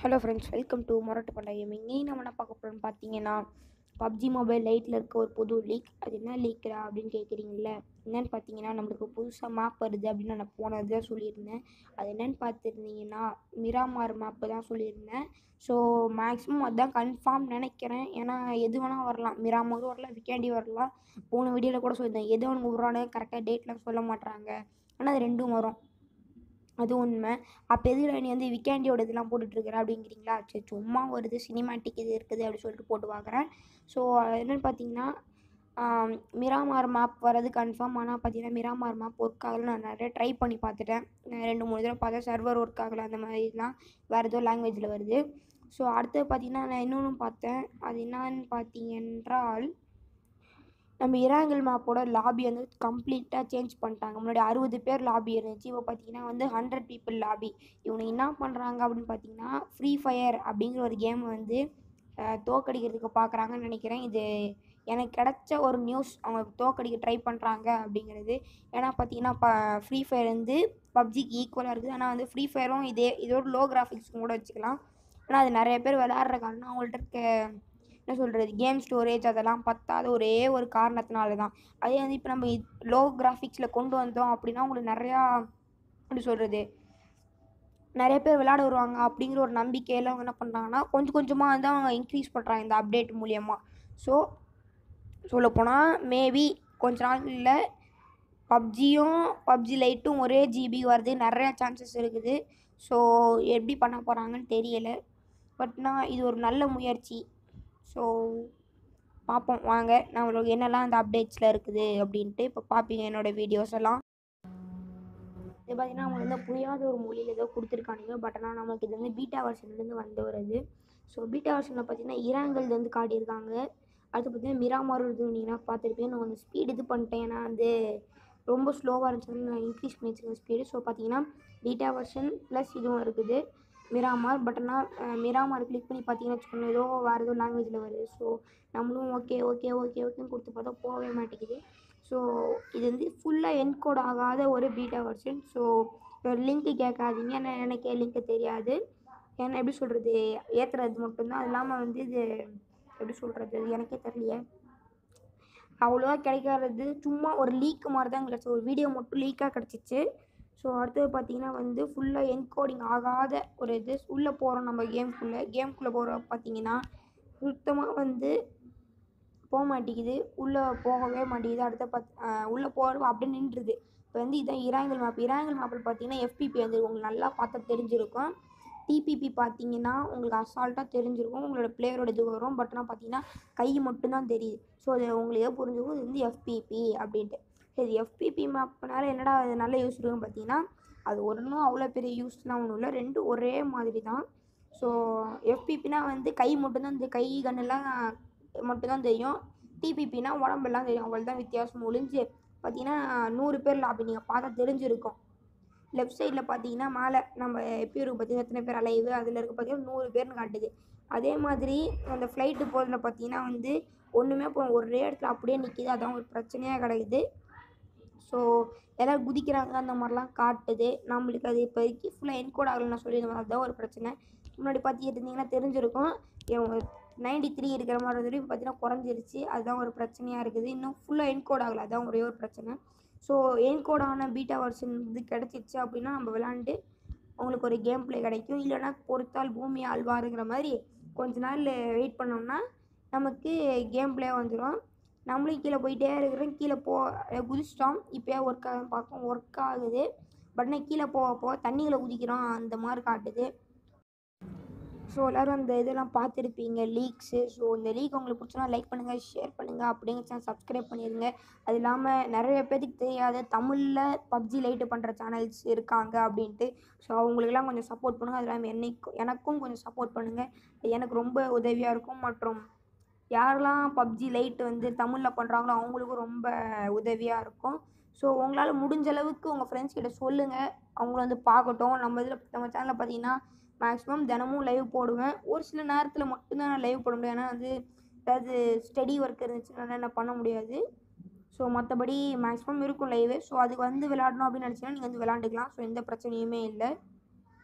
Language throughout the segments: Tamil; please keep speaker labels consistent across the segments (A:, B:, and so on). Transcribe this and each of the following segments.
A: ஹலோ ஃப்ரெண்ட்ஸ் வெல்கம் டு மொரட்டு பண்டா கேமிங் இன்னைக்கு நம்ம என்ன பார்க்க போகிறோம்னு பார்த்தீங்கன்னா பப்ஜி மொபைல் லைட்டில் இருக்க ஒரு புது லீக் அது என்ன லீக்ரா அப்படின்னு கேட்குறீங்கள என்னன்னு பார்த்தீங்கன்னா நம்மளுக்கு புதுசாக மேப் வருது அப்படின்னு நான் போனது தான் சொல்லியிருந்தேன் அது என்னன்னு பார்த்துருந்தீங்கன்னா மிராமார் மேப்பு தான் சொல்லியிருந்தேன் ஸோ மேக்ஸிமம் அதுதான் கன்ஃபார்ம் நினைக்கிறேன் ஏன்னா எது வேணால் வரலாம் மிராமாரும் வரலாம் விக்கேண்டி வரலாம் போன வீடியோவில் கூட சொல்லியிருந்தேன் எது ஒன்று விட்றானு கரெக்டாக டேட்லாம் சொல்ல மாட்றாங்க ஆனால் அது ரெண்டும் வரும் அது உண்மை அப்போ எதுக்கு நீ வந்து விக்கேண்டியோட இதெல்லாம் போட்டுட்ருக்குற அப்படிங்கிறீங்களா சரி சும்மா வருது சினிமேட்டிக் இது இருக்குது அப்படின்னு சொல்லிட்டு போட்டு பார்க்குறேன் ஸோ என்னென்னு பார்த்தீங்கன்னா ஆம், மிராமார் மேப் வரது கன்ஃபார்ம் ஆனால் பார்த்தீங்கன்னா மிராமார் மேப் ஒர்க் ஆகலை நான் நிறைய ட்ரை பண்ணி பார்த்துட்டேன் நான் ரெண்டு மூணு தடவை பார்த்தேன் சர்வர் ஒர்க் ஆகலை அந்த மாதிரிலாம் வேறு ஏதோ லாங்குவேஜில் வருது ஸோ அடுத்தது பார்த்தீங்கன்னா நான் இன்னொன்று பார்த்தேன் அது என்னன்னு பார்த்தீங்க என்றால் நம்ம இராங்கல் மேப்போட லாபி வந்து கம்ப்ளீட்டாக சேஞ்ச் பண்ணிட்டாங்க முன்னாடி அறுபது பேர் லாபி இருந்துச்சு இப்போ பார்த்தீங்கன்னா வந்து ஹண்ட்ரட் பீப்புள் லாபி இவங்க என்ன பண்ணுறாங்க அப்படின்னு பார்த்தீங்கன்னா ஃப்ரீ ஃபயர் அப்படிங்கிற ஒரு கேம் வந்து அஹ், தோக்கடிக்கிறதுக்கு பார்க்குறாங்கன்னு நினைக்கிறேன் இது எனக்கு கிடைச்ச ஒரு நியூஸ் அவங்க தோக்கடிக்க ட்ரை பண்ணுறாங்க அப்படிங்கிறது ஏன்னா பார்த்தீங்கன்னா இப்போ ஃப்ரீ ஃபயர் வந்து பப்ஜிக்கு ஈக்குவலாக இருக்குது ஆனால் வந்து ஃப்ரீ ஃபயரும் இதே இதோட லோ கிராஃபிக்ஸ் கூட வச்சுக்கலாம் ஆனால் அது நிறைய பேர் விளையாடுற காரணம் அவங்கள்ட்ட இருக்க என்ன சொல்கிறது கேம் ஸ்டோரேஜ் அதெல்லாம் பத்தாத ஒரே ஒரு காரணத்தினால தான் அதே வந்து இப்போ நம்ம லோ கிராஃபிக்ஸில் கொண்டு வந்தோம் அப்படின்னா உங்களுக்கு நிறையா எப்படி சொல்கிறது நிறைய பேர் விளையாட வருவாங்க அப்படிங்கிற ஒரு நம்பிக்கையில் அவங்க என்ன பண்ணுறாங்கன்னா கொஞ்சம் கொஞ்சமாக வந்து அவங்க இன்க்ரீஸ் பண்ணுறாங்க இந்த அப்டேட் மூலியமாக ஸோ சொல்லப்போனால் மேபி கொஞ்ச நாளில் பப்ஜியும் பப்ஜி லைட்டும் ஒரே ஜிபி வருது நிறையா சான்சஸ் இருக்குது ஸோ எப்படி பண்ண போகிறாங்கன்னு தெரியல பட் நான் இது ஒரு நல்ல முயற்சி ஸோ பார்ப்போம் வாங்க நம்மளுக்கு என்னெல்லாம் அந்த அப்டேட்ஸில் இருக்குது அப்படின்ட்டு இப்போ பார்ப்பீங்க என்னோடய வீடியோஸ் எல்லாம் இது பார்த்தீங்கன்னா அவங்க வந்து புரியாத ஒரு மொழியில் ஏதோ கொடுத்துருக்கானுங்க பட் ஆனால் நமக்கு இது வந்து பீட்டா வெர்ஷன்லேருந்து வந்து வருது ஸோ பீட்டா வெர்ஷனில் பார்த்தீங்கன்னா இராங்கல் வந்து காட்டியிருக்காங்க அடுத்து பார்த்தீங்கன்னா மிராமாரும் இது நீங்கள் பார்த்துருப்பேன் நான் கொஞ்சம் ஸ்பீடு இது பண்ணிட்டேன் ஏன்னா வந்து ரொம்ப ஸ்லோவாக இருந்துச்சு நான் இன்க்ரீஸ் பண்ணி வச்சுருக்கேன் ஸ்பீடு ஸோ பார்த்தீங்கன்னா பீட்டா வெர்ஷன் ப்ளஸ் இதுவும் இருக்குது மிராமார் பட் ஆனால் அஹ், மிராமார் கிளிக் பண்ணி பார்த்தீங்கன்னா வச்சுக்கோங்க ஏதோ வேறு ஏதோ லாங்குவேஜில் வருது ஸோ நம்மளும் ஓகே ஓகே ஓகே ஓகேன்னு கொடுத்து பார்த்தா போகவே மாட்டேங்குது ஸோ இது வந்து ஃபுல்லாக என்கோட் ஆகாத ஒரு பீட்டா வெர்ஷன் ஸோ ஒரு லிங்க்கு கேட்காதீங்க ஏன்னா எனக்கே லிங்க்கு தெரியாது ஏன்னா எப்படி சொல்கிறது ஏற்றுறது மட்டும்தான் அது இல்லாமல் வந்து இது எப்படி சொல்கிறது எனக்கே தெரியலையே அவ்வளோவா கிடைக்காதது சும்மா ஒரு லீக் மாதிரி தான் கிடச்சி ஒரு வீடியோ மட்டும் லீக்காக கிடச்சிச்சு ஸோ அடுத்தது பார்த்தீங்கன்னா வந்து ஃபுல்லாக என்கோடிங் ஆகாத ஒரு இது உள்ளே போகிறோம் நம்ம கேம்குள்ளே கேம்குள்ளே போகிற பார்த்தீங்கன்னா சுத்தமாக வந்து போக மாட்டேங்குது உள்ளே போகவே மாட்டேங்குது அடுத்த பத் உள்ளே போகிறப்ப அப்படியே நின்றுது இப்போ வந்து இதான் இராங்கல் மேப் இராங்கல் மேப்பில் பார்த்தீங்கன்னா எஃபிபி வந்து உங்களுக்கு நல்லா பார்த்தா தெரிஞ்சிருக்கும் டிபிபி பார்த்தீங்கன்னா உங்களுக்கு அசால்ட்டாக தெரிஞ்சிருக்கும் உங்களோட பிளேயரோட இது வரும் பட் ஆனால் பார்த்தீங்கன்னா கை மட்டும்தான் தெரியுது ஸோ அது உங்களுக்கே புரிஞ்சுக்கும் இது வந்து எஃபிபி அப்படின்ட்டு சரி எஃபிபி மேப்னால என்னடா அது நல்ல யூஸ் இருக்குன்னு பார்த்தீங்கன்னா அது ஒன்றும் அவ்வளோ பெரிய யூஸ்லாம் ஒன்றும் இல்லை ரெண்டும் ஒரே மாதிரி தான் ஸோ எஃபிபினா வந்து கை மட்டும்தான் இந்த கை கண்ணெல்லாம் மட்டும்தான் தெரியும் டிபிபினா உடம்பெல்லாம் தெரியும் அவ்வளோதான் வித்தியாசம் ஒளிஞ்சு பார்த்தீங்கன்னா நூறு பேர் லாபி நீங்கள் பார்த்தா தெரிஞ்சிருக்கும் லெஃப்ட் சைடில் பார்த்தீங்கன்னா மேலே நம்ம எப்படி இருக்கு பார்த்தீங்கன்னா எத்தனை பேர் அலைவு அதில் இருக்க பார்த்தீங்கன்னா நூறு பேர்னு காட்டுது அதே மாதிரி அந்த ஃப்ளைட்டு போகிறதுல பார்த்தீங்கன்னா வந்து ஒன்றுமே இப்போ ஒரே இடத்துல அப்படியே நிற்கிது அதான் ஒரு பிரச்சனையாக கிடைக்குது ஸோ எல்லோரும் குதிக்கிறாங்க அந்த மாதிரிலாம் காட்டுது நம்மளுக்கு அது இப்போதைக்கு ஃபுல்லாக என்கோட் ஆகலை நான் சொல்லியிருந்தேன் அதுதான் ஒரு பிரச்சனை முன்னாடி பார்த்துட்டு இருந்தீங்கன்னா தெரிஞ்சிருக்கும் நைன்டி த்ரீ இருக்கிற மாதிரி இருந்தது இப்போ பார்த்தீங்கன்னா குறைஞ்சிருச்சு அதுதான் ஒரு பிரச்சனையாக இருக்குது இன்னும் ஃபுல்லாக என்கோட் ஆகலை அதான் ஒரே ஒரு பிரச்சனை ஸோ என்கோடான பீட்டா வெர்ஷன் இது கிடச்சிருச்சு அப்படின்னா நம்ம விளாண்டு உங்களுக்கு ஒரு கேம் ப்ளே கிடைக்கும் இல்லைன்னா பொறுத்தால் பூமி ஆழ்வாருங்கிற மாதிரி கொஞ்ச நாள் வெயிட் பண்ணோம்னா நமக்கு கேம் ப்ளே வந்துடும் நம்மளும் கீழே போயிட்டே இருக்கிறோம் கீழே போ குதிச்சிட்டோம் இப்போயே ஒர்க் ஆகும் பார்க்கும் ஒர்க் ஆகுது பட் ஆனால் கீழே போக போக தண்ணிகளை குதிக்கிறோம் அந்த மாதிரி காட்டுது ஸோ எல்லோரும் அந்த இதெல்லாம் பார்த்துருப்பீங்க லீக்ஸு ஸோ இந்த லீக் உங்களுக்கு பிடிச்சனா லைக் பண்ணுங்கள் ஷேர் பண்ணுங்கள் அப்படிங்க சேனல் சப்ஸ்கிரைப் பண்ணிடுங்க அது இல்லாமல் நிறைய பேருக்கு தெரியாத தமிழில் பப்ஜி லைட்டு பண்ணுற சேனல்ஸ் இருக்காங்க அப்படின்ட்டு ஸோ அவங்களுக்கெல்லாம் கொஞ்சம் சப்போர்ட் பண்ணுங்கள் அது இல்லாமல் என்னைக்கும் எனக்கும் கொஞ்சம் சப்போர்ட் பண்ணுங்கள் எனக்கு ரொம்ப உதவியாக இருக்கும் மற்றும் யாரெல்லாம் பப்ஜி லைட் வந்து தமிழில் பண்ணுறாங்களோ அவங்களுக்கும் ரொம்ப உதவியாக இருக்கும் ஸோ உங்களால் முடிஞ்ச அளவுக்கு உங்கள் ஃப்ரெண்ட்ஸ் கிட்ட சொல்லுங்கள் அவங்கள வந்து பார்க்கட்டும் நம்ம இதில் நம்ம சேனலில் பார்த்தீங்கன்னா மேக்ஸிமம் தினமும் லைவ் போடுவேன் ஒரு சில நேரத்தில் மட்டும்தான் நான் லைவ் போட முடியும் ஏன்னா வந்து ஏதாவது ஸ்டடி ஒர்க் இருந்துச்சுன்னா என்ன பண்ண முடியாது ஸோ மற்றபடி மேக்ஸிமம் இருக்கும் லைவு ஸோ அதுக்கு வந்து விளையாடணும் அப்படின்னு நினச்சிங்கன்னா நீங்கள் வந்து விளாண்டுக்கலாம் ஸோ எந்த பிரச்சனையுமே இல்லை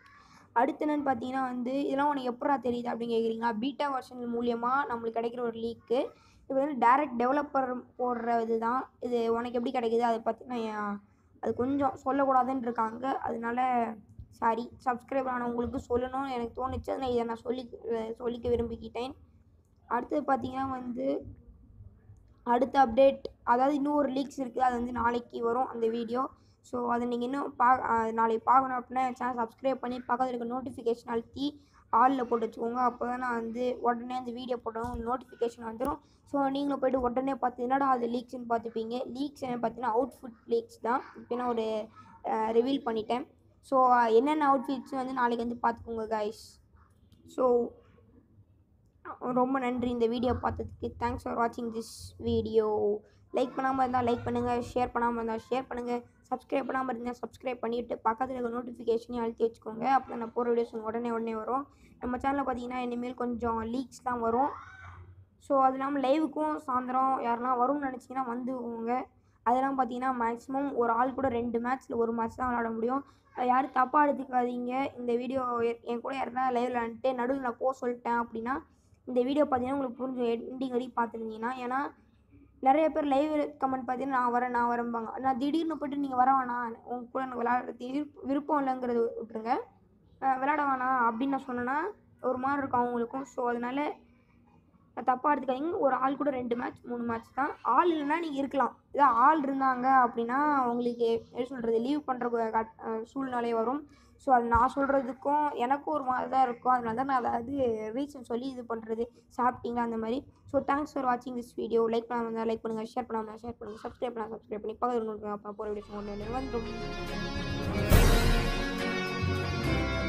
A: அடுத்து என்னன்னு பார்த்தீங்கன்னா வந்து இதெல்லாம் உனக்கு எப்படா தெரியுது அப்படின்னு கேட்குறீங்களா பீட்டா வெர்ஷன் மூலியமாக நம்மளுக்கு கிடைக்கிற ஒரு லீக்கு இது வந்து டேரக்ட் டெவலப்பர் போடுற இதுதான் இது உனக்கு எப்படி கிடைக்குது அதை பற்றி நான் ஏன் அது கொஞ்சம் சொல்லக்கூடாதுன்னு இருக்காங்க அதனால சாரி சப்ஸ்கிரைப் ஆனவங்களுக்கு சொல்லணும்னு எனக்கு தோணுச்சு அதனால் இதை நான் சொல்லி சொல்லிக்க விரும்பிக்கிட்டேன் அடுத்தது பார்த்தீங்கன்னா வந்து அடுத்த அப்டேட் அதாவது இன்னும் ஒரு லீக்ஸ் இருக்குது அது வந்து நாளைக்கு வரும் அந்த வீடியோ ஸோ அதை நீங்கள் இன்னும் பா அஹ் நாளைக்கு பார்க்கணும் அப்படின்னா சேனல் சப்ஸ்கிரைப் பண்ணி பக்கத்தில் இருக்க நோட்டிஃபிகேஷன் அழுத்தி ஆலில் போட்டு வச்சுக்கோங்க அப்போ தான் நான் வந்து உடனே அந்த வீடியோ போட்டோம் நோட்டிஃபிகேஷன் வந்துடும் ஸோ நீங்களும் போய்ட்டு உடனே பார்த்து என்னடா அது லீக்ஸ்னு பார்த்துப்பீங்க லீக்ஸ் என்ன பார்த்தீங்கன்னா அவுட்ஃபிட் லீக்ஸ் தான் இப்போ நான் ஒரு ரிவீல் பண்ணிட்டேன் ஸோ என்னென்ன அவுட்ஃபிட்ஸ் வந்து நாளைக்கு வந்து பார்த்துக்கோங்க கைஸ் ஸோ ரொம்ப நன்றி இந்த வீடியோ பார்த்ததுக்கு தேங்க்ஸ் ஃபார் வாட்சிங் திஸ் வீடியோ லைக் பண்ணாமல் இருந்தால் லைக் பண்ணுங்கள் ஷேர் பண்ணாமல் இருந்தால் ஷேர் பண்ணுங்கள் சப்ஸ்கிரைப் பண்ணாமல் இருந்தால் சப்ஸ்கிரைப் பண்ணிவிட்டு பக்கத்தில் இருக்க நோட்டிஃபிகேஷனையும் அழுத்தி வச்சுக்கோங்க அப்போ நான் போகிற வீடியோஸ் உங்களுக்கு உடனே உடனே வரும் நம்ம சேனலில் பார்த்தீங்கன்னா இனிமேல் கொஞ்சம் லீக்ஸ் தான் வரும் ஸோ அது இல்லாமல் லைவுக்கும் சாயந்தரம் யாரெல்லாம் வரும்னு நினச்சிங்கன்னா வந்துவோங்க அதெல்லாம் பார்த்தீங்கன்னா மேக்ஸிமம் ஒரு ஆள் கூட ரெண்டு மேட்ச்சில் ஒரு மேட்ச் தான் விளாட முடியும் அது யாரும் தப்பாக எடுத்துக்காதீங்க இந்த வீடியோ என் கூட யாருன்னா லைவ் விளாண்டுட்டு நடுவில் நான் போக சொல்லிட்டேன் அப்படின்னா இந்த வீடியோ பார்த்தீங்கன்னா உங்களுக்கு புரிஞ்சு எண்டிங் வரைக்கும் பார்த்துருந்தீங்கன்னா ஏன்னா நிறைய பேர் லைவ் கமெண்ட் பார்த்தீங்கன்னா நான் வரேன் நான் வரேன்பாங்க நான் திடீர்னு போய்ட்டு நீங்கள் வர வேணாம் உங்க கூட எனக்கு விளையாடுறது விருப்ப விருப்பம் இல்லைங்கிறது விட்டுருங்க அஹ் விளையாட வேணாம் அப்படின்னு நான் சொன்னேன்னா ஒரு மாதிரி இருக்கும் அவங்களுக்கும் ஸோ அதனால தப்பாக எடுத்துக்காதீங்க ஒரு ஆள் கூட ரெண்டு மேட்ச் மூணு மேட்ச் தான் ஆள் இல்லைன்னா நீங்கள் இருக்கலாம் இதே ஆள் இருந்தாங்க அப்படின்னா உங்களுக்கு எப்படி சொல்கிறது லீவ் பண்ணுற சூழ்நிலை வரும் ஸோ அது நான் சொல்கிறதுக்கும் எனக்கும் ஒரு மாதிரி தான் இருக்கும் அதனால தான் நான் அதாவது ரீசன் சொல்லி இது பண்ணுறது சாப்பிட்டீங்களா அந்த மாதிரி ஸோ தேங்க்ஸ் ஃபார் வாட்சிங் திஸ் வீடியோ லைக் பண்ணாமல் லைக் பண்ணுங்கள் ஷேர் பண்ணாமல் ஷேர் பண்ணுங்கள் சப்ஸ்கிரைப் பண்ணால் சப்ஸ்கிரைப் பண்ணி பக்கத்தில் அப்போ போகிற வீடியோஸ் ஒன்று வந்துடும்